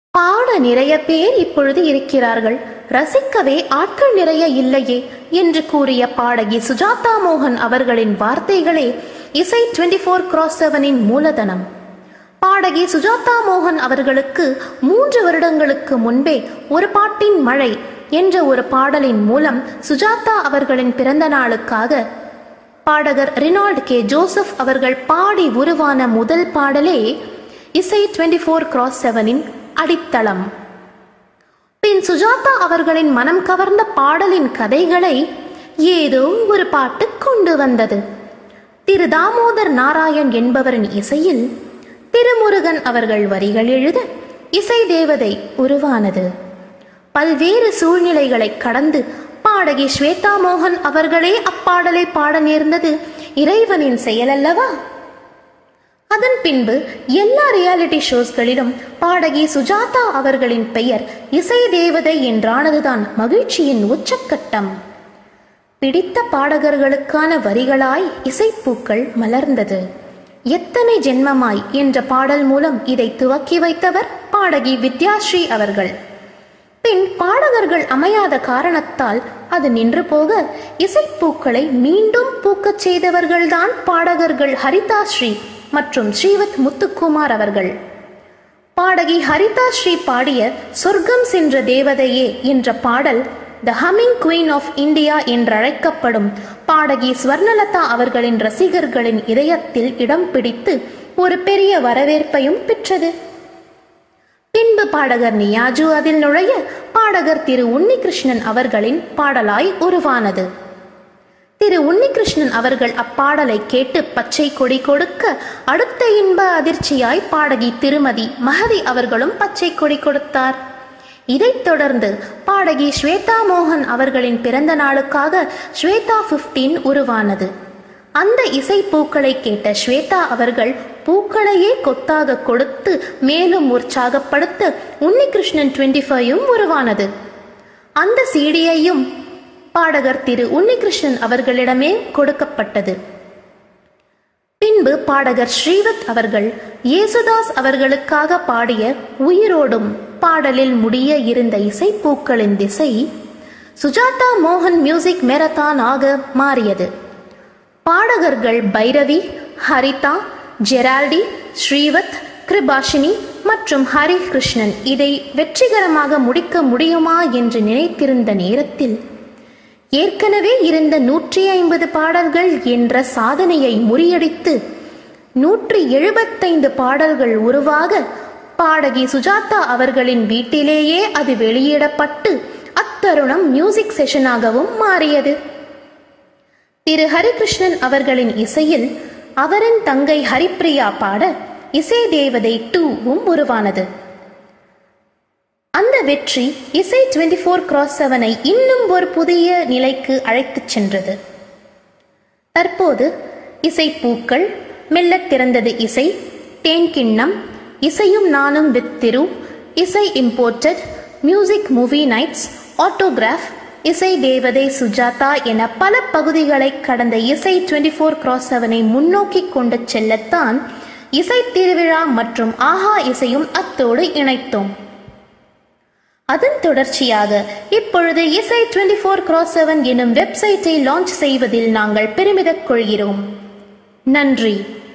பாட நிறைய பேர் இப்பொழுது இருக்கிறார்கள் ரசிக்கவே ஆட்கள் நிறைய இல்லையே என்று கூறிய பாடகி சுஜாதா மோகன் அவர்களின் வார்த்தைகளே இசை டுவெண்டி ஃபோர் கிராஸ் செவனின் மூலதனம் பாடகி சுஜாதா மோகன் அவர்களுக்கு மூன்று வருடங்களுக்கு முன்பே ஒரு பாட்டின் மழை என்ற ஒரு பாடலின் மூலம் சுஜாதா அவர்களின் பிறந்த நாளுக்காக பாடகர் ரினால்ட் கே ஜோசப் அவர்கள் பாடி உருவான முதல் பாடலே இசை டுவெண்டி ஃபோர் கிராஸ் செவனின் அடித்தளம் பின் சுஜாதா அவர்களின் மனம் கவர்ந்த பாடலின் கதைகளை ஏதோ ஒரு பாட்டு கொண்டு வந்தது திரு தாமோதர் நாராயண் என்பவரின் இசையில் திருமுருகன் அவர்கள் வரிகள் எழுத இசை தேவதை உருவானது பல்வேறு சூழ்நிலைகளை கடந்து பாடகி ஸ்வேதா மோகன் அவர்களே அப்பாடலை பாட நேர்ந்தது இறைவனின் செயலல்லவா அதன் பின்பு எல்லா ரியாலிட்டி ஷோஸ்களிலும் பாடகி சுஜாதா அவர்களின் பெயர் இசை தேவதை என்றானதுதான் மகிழ்ச்சியின் உச்சக்கட்டம் பிடித்த பாடகர்களுக்கான வரிகளாய் இசைப்பூக்கள் மலர்ந்தது எத்தனை ஜென்மமாய் என்ற பாடல் மூலம் இதை துவக்கி வைத்தவர் பாடகி வித்யாஸ்ரீ அவர்கள் பின் பாடகர்கள் அமையாத காரணத்தால் அது நின்று போக இசைப்பூக்களை மீண்டும் பூக்கச் செய்தவர்கள்தான் பாடகர்கள் ஹரிதா ஸ்ரீ மற்றும் ஸ்ரீவத் முத்துக்குமார் அவர்கள் பாடகி ஹரிதா ஸ்ரீ பாடிய சொர்க்கம் சென்ற தேவதையே என்ற பாடல் the humming queen of India என்றழைக்கப்படும் பாடகி ஸ்வர்ணலதா அவர்களின் ரசிகர்களின் இதயத்தில் இடம் பிடித்து ஒரு பெரிய வரவேற்பையும் பெற்றது பின்பு பாடகர் நியாஜு அதில் நுழைய பாடகர் திரு உன்னிகிருஷ்ணன் அவர்களின் பாடலாய் உருவானது திரு உன்னிகிருஷ்ணன் அவர்கள் அப்பாடலை கேட்டு பச்சை கொடி கொடுக்க அடுத்த இன்ப அதிர்ச்சியாய் பாடகி திருமதி மகதி அவர்களும் பச்சை கொடி கொடுத்தார் இதைத் தொடர்ந்து பாடகி ஸ்வேதா மோகன் அவர்களின் பிறந்த நாளுக்காக ஸ்வேதா பிப்டீன் உருவானது அந்த இசை பூக்களை கேட்ட ஸ்வேதா அவர்கள் பூக்களையே கொத்தாக கொடுத்து மேலும் உற்சாகப்படுத்த உன்னிகிருஷ்ணன் டுவெண்ட்டி ஃபைவும் உருவானது அந்த சீடியையும் பாடகர் திரு உன்னிகிருஷ்ணன் அவர்களிடமே கொடுக்கப்பட்டது பின்பு பாடகர் ஸ்ரீவத் அவர்கள் இயேசுதாஸ் அவர்களுக்காக பாடிய உயிரோடும் பாடலில் முடிய இருந்த இசைப்பூக்களின் திசை சுஜாதா மோகன் மியூசிக் மேரத்தான் ஆக மாறியது பாடகர்கள் பைரவி ஹரிதா ஜெரால்டி ஸ்ரீவத் கிருபாஷினி மற்றும் ஹரி கிருஷ்ணன் இதை வெற்றிகரமாக முடிக்க முடியுமா என்று நினைத்திருந்த நேரத்தில் ஏற்கனவே இருந்த நூற்றி ஐம்பது பாடல்கள் என்ற சாதனையை முறியடித்து நூற்றி எழுபத்தைந்து பாடல்கள் உருவாக பாடகி சுஜாதா அவர்களின் வீட்டிலேயே அது வெளியிடப்பட்டு அத்தருணம் மியூசிக் செஷனாகவும் மாறியது திரு ஹரிகிருஷ்ணன் அவர்களின் இசையில் அவரின் தங்கை ஹரிப்பிரியா பாட இசை தேவதை டூவும் உருவானது அந்த வெற்றி இசை டுவெண்ட்டி ஃபோர் கிராஸ் செவனை இன்னும் ஒரு புதிய நிலைக்கு அழைத்துச் சென்றது தற்போது இசை பூக்கள் மெல்லத் திறந்தது இசை தேன்கிண்ணம் இசையும் நானும் வித் திரு இசை imported music movie nights autograph இசை தேவதை சுஜாதா என பல பகுதிகளை கடந்த இசை டுவெண்ட்டி ஃபோர் கிராஸ் செவனை முன்னோக்கி கொண்டு செல்லத்தான் இசை திருவிழா மற்றும் ஆஹா இசையும் அத்தோடு இணைத்தோம் அதன் தொடர்ச்சியாக இப்பொழுது இசை டுவெண்ட்டி ஃபோர் கிராஸ் செவன் எனும் வெப்சைட்டை லான்ச் செய்வதில் நாங்கள் பெருமிதக் கொள்கிறோம் நன்றி